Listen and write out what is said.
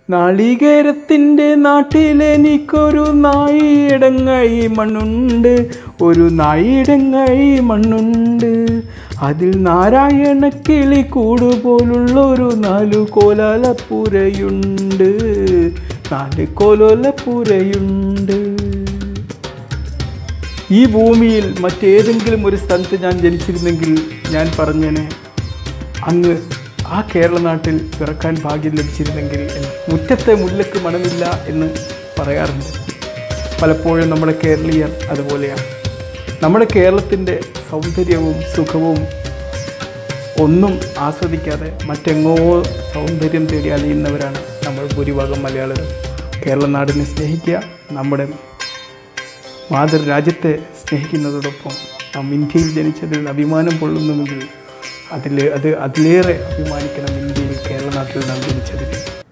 നാളികേരത്തിൻ്റെ നാട്ടിലെനിക്കൊരു നായിടങ്ങൈ മണ്ണുണ്ട് ഒരു നായിടങ്ങൈ മണ്ണുണ്ട് അതിൽ നാരായണ കിളി കൂടുപോലുള്ളൊരു നാലു കോലാലപ്പുരയുണ്ട് നാല് കോലോലപ്പുരയുണ്ട് ഈ ഭൂമിയിൽ മറ്റേതെങ്കിലും ഒരു സ്ഥലത്ത് ഞാൻ ജനിച്ചിരുന്നെങ്കിൽ ഞാൻ പറഞ്ഞേനെ അങ്ങ് ആ കേരള നാട്ടിൽ പിറക്കാൻ ഭാഗ്യം ലഭിച്ചിരുന്നെങ്കിൽ എന്ന്. മുറ്റത്തെ മുല്ലക്ക് മണമില്ല എന്ന് പറയാറുണ്ട് പലപ്പോഴും നമ്മുടെ കേരളീയർ അതുപോലെയാണ് നമ്മുടെ കേരളത്തിൻ്റെ സൗന്ദര്യവും സുഖവും ഒന്നും ആസ്വദിക്കാതെ മറ്റെങ്ങോ സൗന്ദര്യം തേടി അലയുന്നവരാണ് നമ്മൾ ഭൂരിഭാഗം മലയാളികൾ കേരള നാടിനെ സ്നേഹിക്കുക നമ്മുടെ മാതൃരാജ്യത്തെ സ്നേഹിക്കുന്നതോടൊപ്പം നാം ഇന്ത്യയിൽ ജനിച്ചതിൽ അഭിമാനം കൊള്ളുന്നുവെങ്കിൽ അതിൽ അത് അതിലേറെ അഭിമാനിക്കണം ഇന്ത്യയിൽ കേരള നാട്ടിൽ നാം ജനിച്ചതിൽ